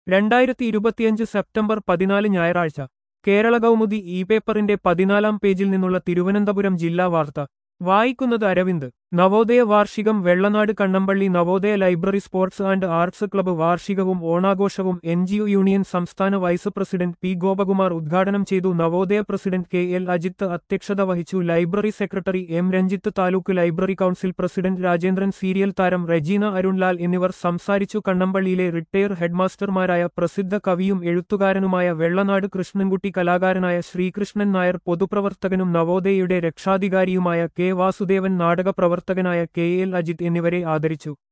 രണ്ടായിരത്തി ഇരുപത്തിയഞ്ച് സെപ്റ്റംബർ പതിനാല് ഞായറാഴ്ച കേരള കൗമുദി ഇ പേപ്പറിന്റെ പതിനാലാം പേജിൽ നിന്നുള്ള തിരുവനന്തപുരം ജില്ലാ വാർത്ത വായിക്കുന്നത് അരവിന്ദ് നവോദയ വാർഷികം Vellanad Kannampally Navodaya library sports and arts club വാർഷികവും ഓണാഘോഷവും എൻ ജി ഒ യൂണിയൻ സംസ്ഥാന വൈസ് പ്രസിഡന്റ് പി ഗോപകുമാർ ഉദ്ഘാടനം ചെയ്തു Navodaya president K L Ajith അധ്യക്ഷത വഹിച്ചു library secretary M Ranjith taluk library council president Rajendran serial താരം റെജീന അരുൺലാൽ എന്നിവർ സംസാരിച്ചു കണ്ണമ്പള്ളിയിലെ റിട്ടയർ ഹെഡ്മാസ്റ്റർമാരായ പ്രസിദ്ധ കവിയും എഴുത്തുകാരനുമായ വെള്ളനാട് കൃഷ്ണൻകുട്ടി കലാകാരനായ ശ്രീകൃഷ്ണൻ നായർ പൊതുപ്രവർത്തകനും നവോദയയുടെ രക്ഷാധികാരിയുമായ കെ വാസുദേവൻ നാടക പ്രവർത്തകനായ കെ എൽ അജിത് എന്നിവരെ ആദരിച്ചു